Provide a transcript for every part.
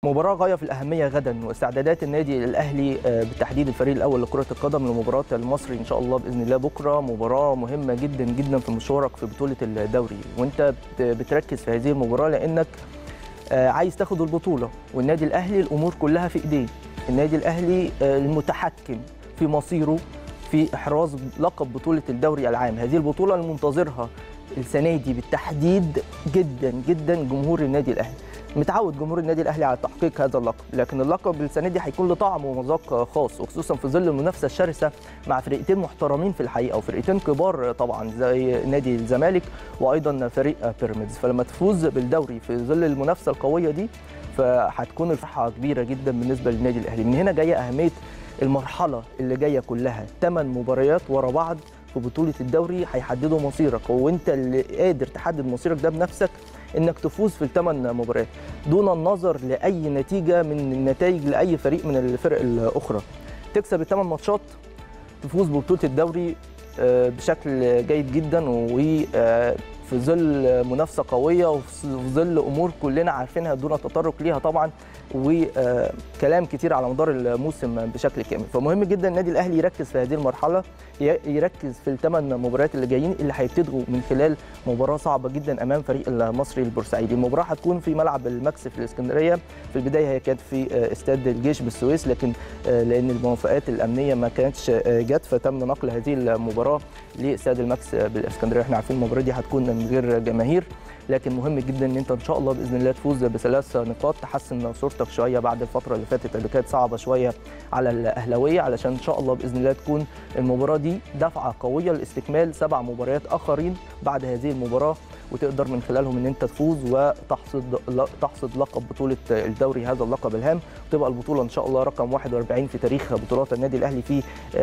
مباراة غاية في الأهمية غدا واستعدادات النادي الأهلي بالتحديد الفريق الأول لكرة القدم لمباراة المصري إن شاء الله بإذن الله بكرة مباراة مهمة جدا جدا في مشوارك في بطولة الدوري وأنت بتركز في هذه المباراة لأنك عايز تاخد البطولة والنادي الأهلي الأمور كلها في إيديه النادي الأهلي المتحكم في مصيره في إحراز لقب بطولة الدوري العام هذه البطولة المنتظرها السنة دي بالتحديد جدا جدا جمهور النادي الأهلي متعود جمهور النادي الاهلي على تحقيق هذا اللقب لكن اللقب السنه دي هيكون له طعم ومذاق خاص وخصوصا في ظل المنافسه الشرسه مع فرقتين محترمين في الحقيقه وفرقتين كبار طبعا زي نادي الزمالك وايضا فريق بيراميدز فلما تفوز بالدوري في ظل المنافسه القويه دي فهتكون الفرحه كبيره جدا بالنسبه للنادي الاهلي من هنا جايه اهميه المرحله اللي جايه كلها ثمان مباريات ورا بعض في بطوله الدوري هيحددوا مصيرك وانت اللي قادر تحدد مصيرك ده بنفسك انك تفوز في الثمان مباريات دون النظر لاي نتيجه من النتائج لاي فريق من الفرق الاخرى تكسب الثمان ماتشات تفوز ببطوله الدوري بشكل جيد جدا وفي ظل منافسه قويه وفي ظل امور كلنا عارفينها دون التطرق ليها طبعا وكلام كتير على مدار الموسم بشكل كامل فمهم جدا النادي الاهلي يركز في هذه المرحله يركز في الثمان مباريات اللي جايين اللي هيبتدوا من خلال مباراه صعبه جدا امام فريق المصري البورسعيدي المباراه هتكون في ملعب الماكس في الاسكندريه في البدايه هي كانت في استاد الجيش بالسويس لكن لان الموافقات الامنيه ما كانتش جت فتم نقل هذه المباراه لاستاد الماكس بالاسكندريه احنا عارفين المباراه دي هتكون من غير جماهير لكن مهم جدا ان انت ان شاء الله باذن الله تفوز بثلاث نقاط تحسن صورتك شويه بعد الفتره اللي فاتت اللي كانت صعبه شويه على الاهلاويه علشان ان شاء الله باذن الله تكون المباراه دي دفعه قويه لاستكمال سبع مباريات اخرين بعد هذه المباراه وتقدر من خلالهم ان انت تفوز وتحصد تحصد لقب بطوله الدوري هذا اللقب الهام وتبقى البطوله ان شاء الله رقم 41 في تاريخ بطولات النادي الاهلي في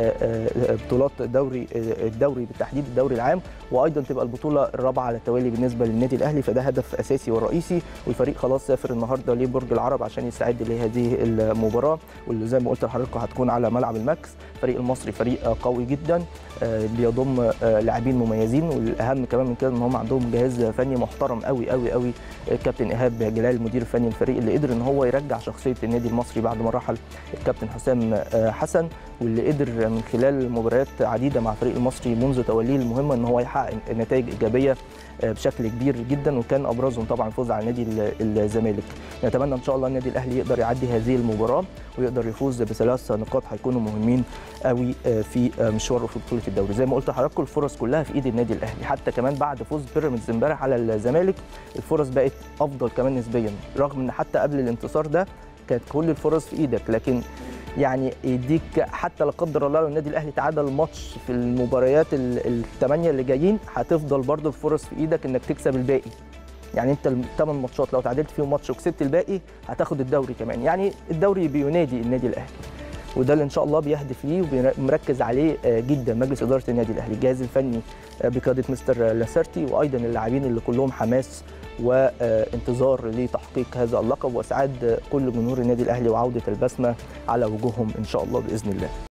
بطولات الدوري الدوري بالتحديد الدوري العام وايضا تبقى البطوله الرابعه على التوالي بالنسبه للنادي الاهلي فده هدف اساسي ورئيسي والفريق خلاص سافر النهارده لبرج العرب عشان يستعد لهذه المباراه واللي زي ما قلت لحضراتكم هتكون على ملعب الماكس الفريق المصري فريق قوي جدا بيضم لاعبين مميزين والاهم كمان من كده ان هم عندهم جهاز فني محترم قوي قوي قوي الكابتن ايهاب جلال المدير الفني للفريق اللي قدر ان هو يرجع شخصيه النادي المصري بعد ما رحل الكابتن حسام حسن واللي قدر من خلال مباريات عديده مع الفريق المصري منذ توليه المهمه ان هو يحقق نتائج ايجابيه بشكل كبير جدا وكان ابرزهم طبعا الفوز على نادي الزمالك نتمنى ان شاء الله النادي الاهلي يقدر يعدي هذه المباراه ويقدر يفوز بثلاث نقاط هيكونوا مهمين قوي في مشواره في بطوله الدوري زي ما قلت لحضراتكم الفرص كلها في ايد النادي الاهلي حتى كمان بعد فوز بيراميدز امبارح على الزمالك الفرص بقت افضل كمان نسبيا رغم ان حتى قبل الانتصار ده كانت كل الفرص في ايدك لكن يعني يديك حتى لا قدر الله لو النادي الاهلي تعادل ماتش في المباريات الثمانيه اللي جايين هتفضل برضه الفرص في ايدك انك تكسب الباقي يعني انت الثمان ماتشات لو تعادلت فيهم ماتش وكسبت الباقي هتاخد الدوري كمان يعني الدوري بينادي النادي الاهلي وده اللي ان شاء الله بيهدف ليه ومركز عليه جدا مجلس اداره النادي الاهلي الجهاز الفني بقياده مستر لاسارتي وايضا اللاعبين اللي كلهم حماس وانتظار لتحقيق هذا اللقب واسعاد كل جمهور النادي الاهلي وعوده البسمه على وجوههم ان شاء الله باذن الله